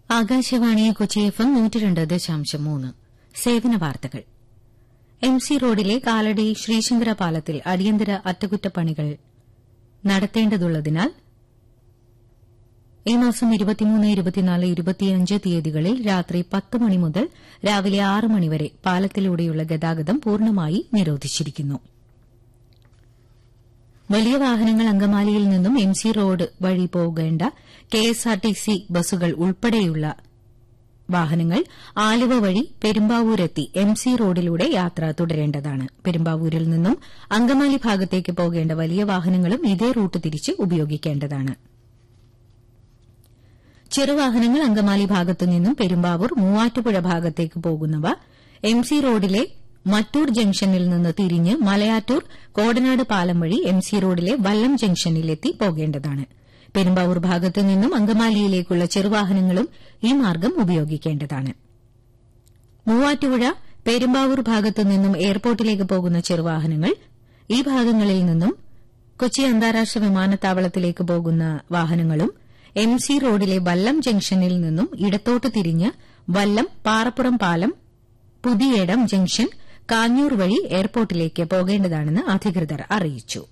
Akashvani Kochi F M നൂറ്റി രണ്ട് ദശാംശം മൂന്ന് സേവന വാർത്തകൾ എം സി റോഡിലെ കാലടി ശ്രീശങ്കര പാലത്തിൽ അടിയന്തര അറ്റകുറ്റപ്പണികൾ നടത്തേണ്ടതുള്ളതിനാൽ ഈ മാസം ഇരുപത്തിമൂന്ന് ഇരുപത്തിനാല് ഇരുപത്തിയഞ്ച് തീയതികളിൽ രാത്രി പത്ത് മണി മുതൽ രാവിലെ ആറ് മണിവരെ പാലത്തിലൂടെയുള്ള ഗതാഗതം പൂർണ്ണമായി നിരോധിച്ചിരിക്കുന്നു വലിയ വാഹനങ്ങൾ അങ്കമാലിയിൽ നിന്നും എം സി റോഡ് വഴി പോകേണ്ട കെഎസ്ആർടിസി ബസ്സുകൾ ഉൾപ്പെടെയുള്ള വാഹനങ്ങൾ ആലുവ വഴി പെരുമ്പാവൂരെത്തി എം സി റോഡിലൂടെ യാത്ര തുടരേണ്ടതാണ് പെരുമ്പാവൂരിൽ നിന്നും അങ്കമാലി ഭാഗത്തേക്ക് പോകേണ്ട വലിയ വാഹനങ്ങളും ഇതേ റൂട്ട് തിരിച്ച് ഉപയോഗിക്കേണ്ടതാണ് ചെറുവാഹനങ്ങൾ അങ്കമാലി ഭാഗത്തു നിന്നും പെരുമ്പാവൂർ മൂവാറ്റുപുഴ ഭാഗത്തേക്ക് പോകുന്നവ എം സി റോഡിലെ മറ്റൂർ ജംഗ്ഷനിൽ നിന്ന് തിരിഞ്ഞ് മലയാറ്റൂർ കോടനാട് പാലം വഴി എം സി റോഡിലെ വല്ലം ജംഗ്ഷനിലെത്തി പോകേണ്ടതാണ് പെരുമ്പാവൂർ ഭാഗത്തു നിന്നും അങ്കമാലിയിലേക്കുള്ള ചെറുവാഹനങ്ങളും ഈ മാർഗം ഉപയോഗിക്കേണ്ടതാണ് മൂവാറ്റുപുഴ പെരുമ്പാവൂർ ഭാഗത്തു നിന്നും എയർപോർട്ടിലേക്ക് പോകുന്ന ചെറുവാഹനങ്ങൾ ഈ ഭാഗങ്ങളിൽ നിന്നും കൊച്ചി അന്താരാഷ്ട്ര വിമാനത്താവളത്തിലേക്ക് പോകുന്ന വാഹനങ്ങളും എം സി റോഡിലെ വല്ലം ജംഗ്ഷനിൽ നിന്നും ഇടത്തോട്ട് തിരിഞ്ഞ് വല്ലം പാറപ്പുറം പാലം പുതിയേടം ജംഗ്ഷൻ കാഞ്ഞൂർ വഴി എയർപോർട്ടിലേക്ക് പോകേണ്ടതാണെന്ന് അധികൃതർ അറിയിച്ചു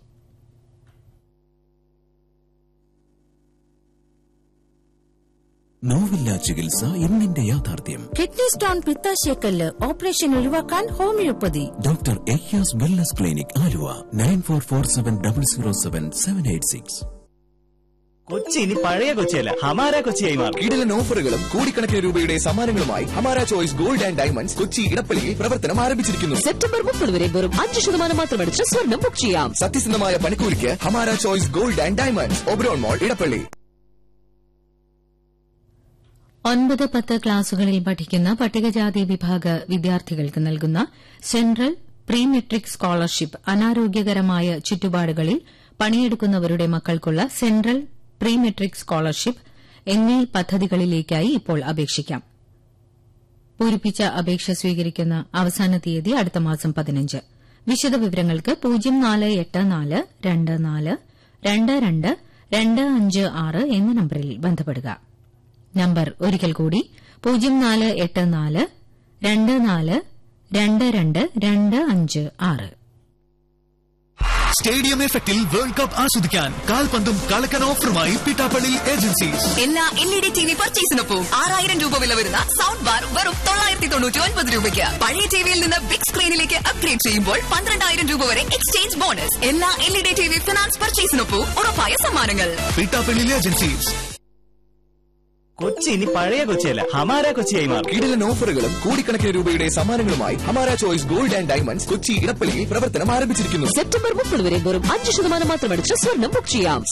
നോവില്ല ചികിത്സ ഇന്നിന്റെ യാഥാർത്ഥ്യം കിഡ്നി സ്റ്റോൺ പിത്താശയക്കല്ല് ഓപ്പറേഷൻ ഒഴിവാക്കാൻ ഹോമിയോപ്പതി ഡോക്ടർ എയ്യാസ് wellness clinic Aluva nine four four seven double zero seven seven eight six Kochi ഇനി പഴയ കൊച്ചിയല്ല ഹമാര കൊച്ചിയായി മാറും കിടിലൻ ഓഫറുകളും കോടിക്കണക്കിന് രൂപയുടെ സമ്മാനങ്ങളുമായി Hamara choice gold and diamonds Kochi ഇടപ്പള്ളിയിൽ പ്രവർത്തനം ആരംഭിച്ചിരിക്കുന്നു സെപ്റ്റംബർ മുപ്പത് വരെ വെറും അഞ്ച് ശതമാനം മാത്രം അടിച്ച് സ്വർണം ബുക്ക് ചെയ്യാം സത്യസന്ധമായ പണിക്കൂലിക്ക് Hamara choice gold and diamonds Oberon mall Edappally ഒൻപത് പത്ത് ക്ലാസുകളിൽ പഠിക്കുന്ന പട്ടികജാതി വിഭാഗ വിദ്യാർത്ഥികൾക്ക് നൽകുന്ന സെൻട്രൽ പ്രീ മെട്രിക് സ്കോളർഷിപ്പ് അനാരോഗ്യകരമായ ചുറ്റുപാടുകളിൽ പണിയെടുക്കുന്നവരുടെ മക്കൾക്കുള്ള സെൻട്രൽ പ്രീ മെട്രിക് സ്കോളർഷിപ്പ് എന്നീ പദ്ധതികളിലേക്കായി ഇപ്പോൾ അപേക്ഷിക്കാം പൂരിപ്പിച്ച അപേക്ഷ സ്വീകരിക്കുന്ന അവസാന തീയതി അടുത്ത മാസം പതിനഞ്ച് വിശദവിവരങ്ങൾക്ക് പൂജ്യം നാല് എട്ട് നാല് രണ്ട് നാല് രണ്ട് രണ്ട് രണ്ട് അഞ്ച് ആറ് എന്ന നമ്പറിൽ ബന്ധപ്പെടുക നമ്പർ ഒരിക്കൽ കൂടി പൂജ്യം നാല് എട്ട് നാല് രണ്ട് നാല് രണ്ട് രണ്ട് രണ്ട് അഞ്ച് ആറ് സ്റ്റേഡിയം എഫക്റ്റിൽ വേൾഡ് കപ്പ് ആസ്വദിക്കാൻ കാൽപന്തും കളക്കൻ ഓഫറുമായി പിട്ടാപ്പള്ളി ഏജൻസീസ് എല്ലാ L E D T V പർച്ചേസിനൊപ്പം ആറായിരം രൂപ വില വരുന്ന സൗണ്ട് ബാർ വെറും തൊള്ളായിരത്തി തൊണ്ണൂറ്റി ഒൻപത് രൂപയ്ക്ക് പഴയ ടിവിയിൽ നിന്ന് ബിഗ് സ്ക്രീനിലേക്ക് അപ്ഗ്രേഡ് ചെയ്യുമ്പോൾ പന്ത്രണ്ടായിരം രൂപ വരെ എക്സ്ചേഞ്ച് ബോണസ് എല്ലാ L E D T V finance പർച്ചേസിനൊപ്പം ഉറപ്പായ സമ്മാനങ്ങൾ പിട്ടാപ്പള്ളി ഏജൻസീസ് കൊച്ചി ഇനി പഴയ കൊച്ചിയല്ല ഹമാര കൊച്ചിയായി മാറും കിടിലൻ ഓഫറുകളും കോടിക്കണക്കിന് രൂപയുടെ സമ്മാനങ്ങളുമായി Hamara choice gold and diamonds Kochi ഇടപ്പള്ളിയിൽ പ്രവർത്തനം ആരംഭിച്ചിരിക്കുന്നു സെപ്റ്റംബർ മുപ്പത് വരെ വെറും അഞ്ച് ശതമാനം മാത്രം അടിച്ച് സ്വർണം ബുക്ക് ചെയ്യാം